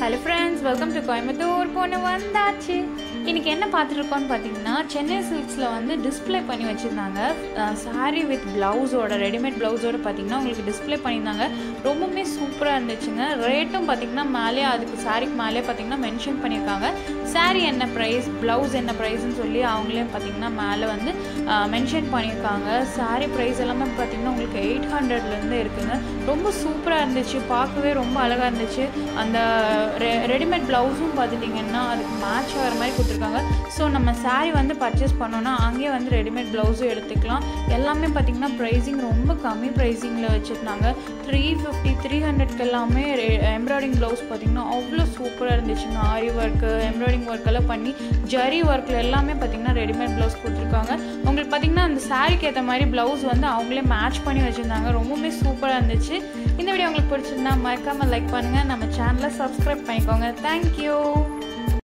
hello friends welcome to Coimbatore பொண்ணு வந்தாச்சு இன்னைக்கு என்ன பார்த்துருக்கோன்னு பார்த்தீங்கன்னா சென்னை சில்க்ஸில் வந்து டிஸ்ப்ளே பண்ணி வச்சுருந்தாங்க சாரீ வித் ப்ளவுஸோட ரெடிமேட் ப்ளவுஸோட பார்த்தீங்கன்னா உங்களுக்கு டிஸ்ப்ளே பண்ணியிருந்தாங்க ரொம்பவுமே சூப்பராக இருந்துச்சுங்க ரேட்டும் பார்த்தீங்கன்னா மேலே அதுக்கு சாரிக்கு மேலே பார்த்தீங்கன்னா மென்ஷன் பண்ணியிருக்காங்க சாரீ என்ன ப்ரைஸ் ப்ளவுஸ் என்ன ப்ரைஸ்னு சொல்லி அவங்களே பார்த்தீங்கன்னா மேலே வந்து மென்ஷன் பண்ணியிருக்காங்க சாரீ ப்ரைஸ் எல்லாமே பார்த்தீங்கன்னா உங்களுக்கு எயிட் ஹண்ட்ரட்லேருந்து இருக்குங்க ரொம்ப சூப்பராக இருந்துச்சு பார்க்கவே ரொம்ப அழகாக இருந்துச்சு அந்த ரெ ரெடிமேட் ப்ளவுஸும் பார்த்துட்டிங்கன்னா அதுக்கு மேட்ச் ஆகிற மாதிரி கொடுத்துருக்காங்க ஸோ நம்ம சாரீ வந்து பர்ச்சேஸ் பண்ணோன்னா அங்கேயே வந்து ரெடிமேட் ப்ளவுஸும் எடுத்துக்கலாம் எல்லாமே பார்த்திங்கன்னா ப்ரைஸிங் ரொம்ப கம்மி ப்ரைஸிங்கில் வச்சுருந்தாங்க த்ரீ ஃபிஃப்டி த்ரீ ஹண்ட்ரட்க்கு எல்லாமே எம்ப்ராய்டிங் ப்ளவுஸ் பார்த்திங்கன்னா அவ்வளோ சூப்பராக இருந்துச்சுங்க ஆரி ஒர்க்கு எம்ப்ராய்டிங் ஒர்க் எல்லாம் பண்ணி ஜரி ஒர்க்கில் எல்லாமே பார்த்திங்கன்னா ரெடிமேட் ப்ளவுஸ் கொடுத்துருக்காங்க உங்களுக்கு பார்த்திங்கன்னா அந்த சாரிக்கு ஏற்ற மாதிரி ப்ளவுஸ் வந்து அவங்களே மேட்ச் பண்ணி வச்சுருந்தாங்க ரொம்பவுமே சூப்பராக இருந்துச்சு இந்த வீடியோ உங்களுக்கு பிடிச்சிருந்தா மறக்காமல் லைக் பண்ணுங்கள் நம்ம சேனலை சப்ஸ்கிரைப் பண்ணிக்கோங்க தேங்க்யூ